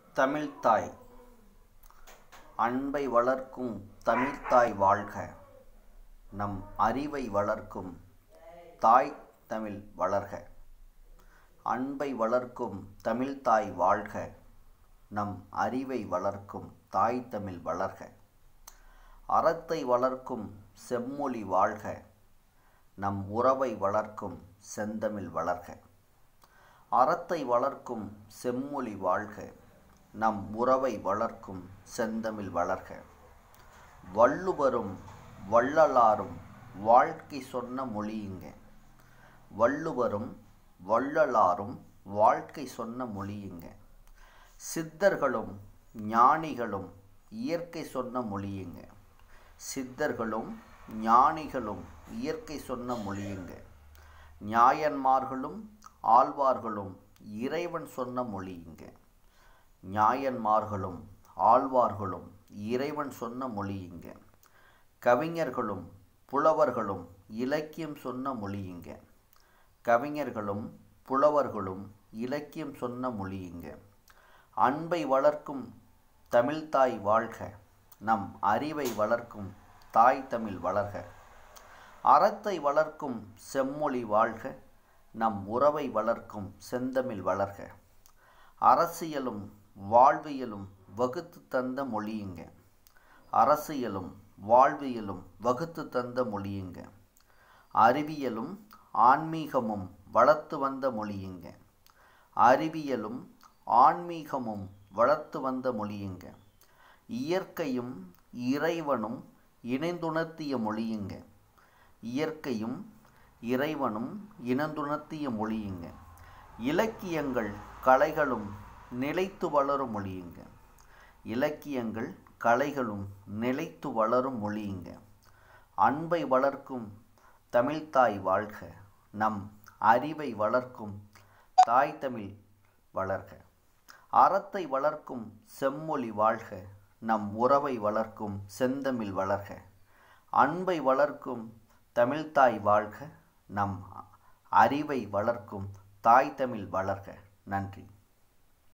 தமிழ்த்தாய் அன்பை வளர்க்கும் தமிழ்த்தாய் வாழ்க நம் அறிவை வளர்க்கும் தாய் தமிழ் வளர்க அன்பை வளர்க்கும் தமிழ்த்தாய் வாழ்க நம் அறிவை வளர்க்கும் தாய் தமிழ் வளர்க அறத்தை வளர்க்கும் செம்மொழி வாழ்க நம் உறவை வளர்க்கும் செந்தமிழ் வளர்க அறத்தை வளர்க்கும் செம்மொழி வாழ்க நம் உறவை வளர்க்கும் செந்தமிழ் வளர்க வள்ளுவரும் வள்ளலாரும் வாழ்க்கை சொன்ன மொழியுங்க வள்ளுவரும் வள்ளலாரும் வாழ்க்கை சொன்ன மொழியுங்க சித்தர்களும் ஞானிகளும் இயற்கை சொன்ன மொழியுங்க சித்தர்களும் ஞானிகளும் இயற்கை சொன்ன மொழியுங்க நியாயன்மார்களும் ஆழ்வார்களும் இறைவன் சொன்ன மொழியுங்க நியாயன்மார்களும் ஆழ்வார்களும் இறைவன் சொன்ன மொழியுங்க கவிஞர்களும் புலவர்களும் இலக்கியம் சொன்ன மொழியுங்க கவிஞர்களும் புலவர்களும் இலக்கியம் சொன்ன மொழியுங்க அன்பை வளர்க்கும் தமிழ்த்தாய் வாழ்க நம் அறிவை வளர்க்கும் தாய் தமிழ் வளர்க அறத்தை வளர்க்கும் செம்மொழி வாழ்க நம் உறவை வளர்க்கும் செந்தமிழ் வளர்க அரசியலும் வாழ்வியலும் வகுத்து தந்த மொழியுங்க அரசியலும் வாழ்வியலும் வகுத்து தந்த மொழியுங்க அறிவியலும் ஆன்மீகமும் வளர்த்து வந்த மொழியுங்க அறிவியலும் ஆன்மீகமும் வளர்த்து வந்த மொழியுங்க இயற்கையும் இறைவனும் இணைந்துணர்த்திய மொழியுங்க இயற்கையும் இறைவனும் இணைந்துணர்த்திய மொழியுங்க இலக்கியங்கள் கலைகளும் நிலைத்து வளரும் மொழியுங்க இலக்கியங்கள் கலைகளும் நிலைத்து வளரும் மொழியுங்க அன்பை வளர்க்கும் தமிழ்த்தாய் வாழ்க நம் அறிவை வளர்க்கும் தாய் தமிழ் வளர்க அறத்தை வளர்க்கும் செம்மொழி வாழ்க நம் உறவை வளர்க்கும் செந்தமிழ் வளர்க அன்பை வளர்க்கும் தமிழ்த்தாய் வாழ்க நம் அறிவை வளர்க்கும் தாய் தமிழ் வளர்க நன்றி